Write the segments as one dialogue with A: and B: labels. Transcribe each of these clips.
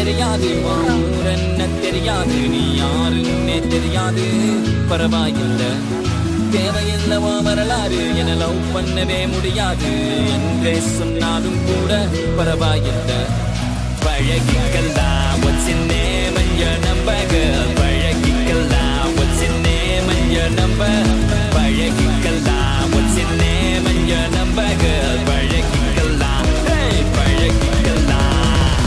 A: தெரியாது உன் ஊர் என்ன தெரியாது நீ யாருன்னே தெரியாது பரவாயில்லை தேவையில்லவா வரலாறு என லவ் பண்ணவே முடியாது என்றே சொன்னாலும் கூட பரவாயில்லை பழகிக்கலாம் what's your name and your number girl பழகிக்கலாம் what's your name and your number பழகிக்கலாம் what's your name and your number girl பழகிக்கலாம் hey பழகிக்கலாம்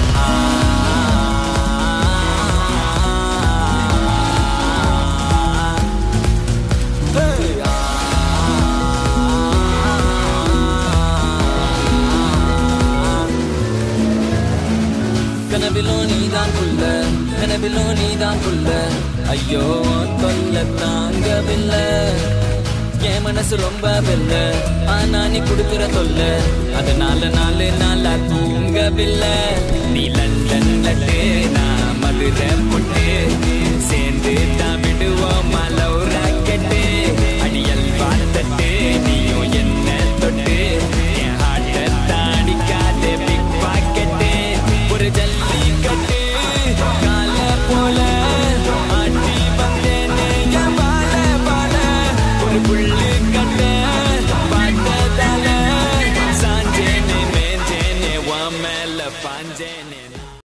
A: Hey, கனவிலோ நீதான் புள்ள கனவிலோ நீதான் புள்ள ஐயோ தொல்ல தாங்கவில்லை என் மனசு ரொம்ப வெல்ல ஆனா நீ குடுக்கிற தொல்ல அதனால நாலு நாளா தூங்கவில்லை நீ லண்டன் லட்டு நான் மதுரை பொட்டு சேர்ந்து தான் விடுவோம் மலவு ராக்கெட்டு அடியல் பார்த்தட்டு நீயும் என்ன தொட்டு என் ஹார்ட்டை தாடிக்காத பிக் பாக்கெட்டு ஒரு ஜல்லிக்கட்டு கால போல ஆட்டி வந்தேனே என் வாழ வாழ ஒரு புள்ள